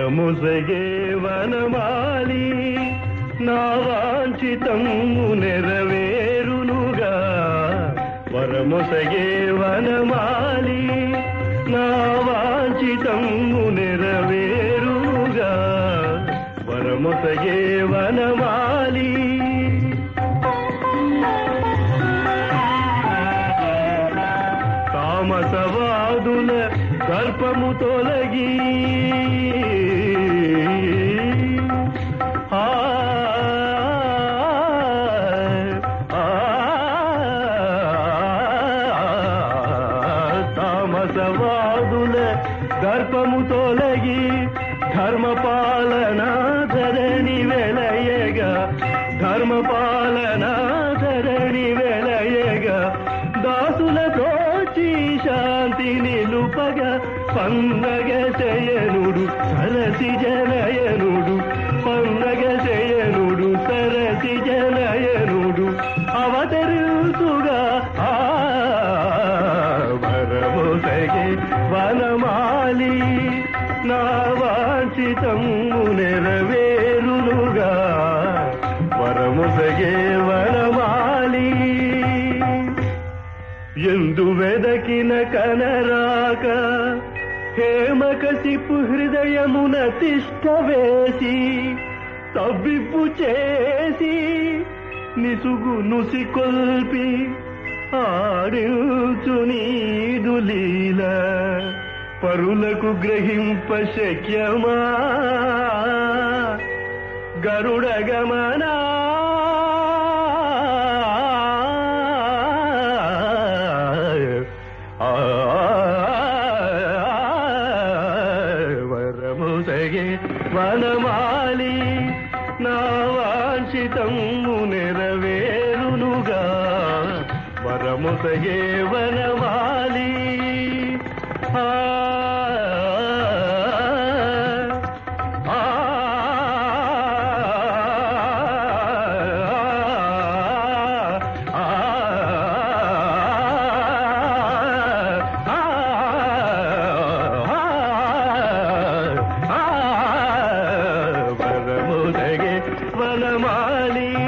వరముసగే వనమాలి నా వాంఛితము నెరవేరునుగా వరముసగే వనమాలి నా వాంఛితము నెరవేరునుగా వరముసగే వనమాలి తామసవాదుల దర్పము తొలగి ఆ, ఆ, తామసవాదుల దర్పము తొలగి ధర్మపాలన ధరణి వెలయగా ధర్మపాలన ధరణి వెలయగా దాసులతో శాంతి నిలుపగ పండగ శయనుడు సరసి జనయనుడు పండగ శయనుడు సరసి జనయనుడు అవతరుసుగా ఆ వరముసగే వనమాలి నా వాంఛితము నెరవేరునుగా వరముసగే వనమాలి ఎందు వెదకిన కనరాక హేమకసిపు హృదయమున తిష్ట వేసి తవ్విప్పు చేసి నిసుగు నుసి కొల్పి ఆడించు నీదు లీల పరులకు గ్రహింప శక్యమా గరుడ గమనా వరముసగే వనమాలి నా వాంఛితము నెరవేరునుగా వరముసగే వనమాలి ఆ ఆ వరముదగే వనమాలి